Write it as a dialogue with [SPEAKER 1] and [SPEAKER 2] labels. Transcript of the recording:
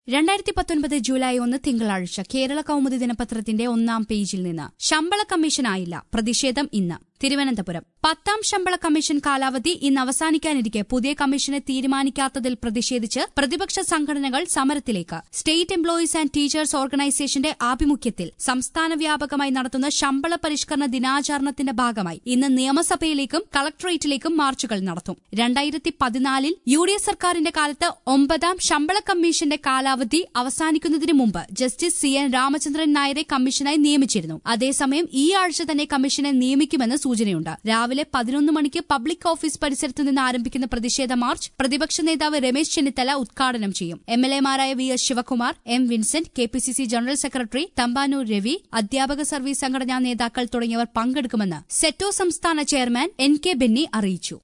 [SPEAKER 1] രണ്ടായിരത്തി പത്തൊൻപത് ജൂലൈ ഒന്ന് തിങ്കളാഴ്ച കേരള കൗമുദി ദിനപത്രത്തിന്റെ ഒന്നാം പേജിൽ നിന്ന് ശമ്പള കമ്മീഷനായില്ല പ്രതിഷേധം ഇന്ന് തിരുവനന്തപുരം പത്താം ശമ്പള കമ്മീഷൻ കാലാവധി ഇന്ന് അവസാനിക്കാനിരിക്കെ പുതിയ കമ്മീഷനെ തീരുമാനിക്കാത്തതിൽ പ്രതിഷേധിച്ച് പ്രതിപക്ഷ സംഘടനകൾ സമരത്തിലേക്ക് സ്റ്റേറ്റ് എംപ്ലോയീസ് ആൻഡ് ടീച്ചേഴ്സ് ഓർഗനൈസേഷന്റെ ആഭിമുഖ്യത്തിൽ സംസ്ഥാന വ്യാപകമായി നടത്തുന്ന ശമ്പള പരിഷ്കരണ ദിനാചരണത്തിന്റെ ഭാഗമായി ഇന്ന് നിയമസഭയിലേക്കും കളക്ടറേറ്റിലേക്കും മാർച്ചുകൾ നടത്തും രണ്ടായിരത്തി പതിനാലിൽ യു ഡി എഫ് സർക്കാരിന്റെ കാലത്ത് ഒമ്പതാം ശമ്പള കമ്മീഷന്റെ കാലാവധി അവസാനിക്കുന്നതിന് മുമ്പ് ജസ്റ്റിസ് സി എൻ രാമചന്ദ്രൻ നായരെ കമ്മീഷനായി നിയമിച്ചിരുന്നു അതേസമയം ഈ ആഴ്ച തന്നെ കമ്മീഷനെ നിയമിക്കുമെന്ന് സൂചനയുണ്ട് രാവിലെ പതിനൊന്ന് മണിക്ക് പബ്ലിക് ഓഫീസ് പരിസരത്ത് നിന്ന് ആരംഭിക്കുന്ന പ്രതിഷേധ മാർച്ച് പ്രതിപക്ഷ നേതാവ് രമേശ് ചെന്നിത്തല ഉദ്ഘാടനം ചെയ്യും എം എൽ എമാരായ V S Sivakumar M Vincent K P C C general secretary Thampanoor Ravi അധ്യാപക സർവീസ് സംഘടനാ നേതാക്കൾ തുടങ്ങിയവർ പങ്കെടുക്കുമെന്ന് സെറ്റോ സംസ്ഥാന ചെയർമാൻ എൻ കെ ബെന്നി അറിയിച്ചു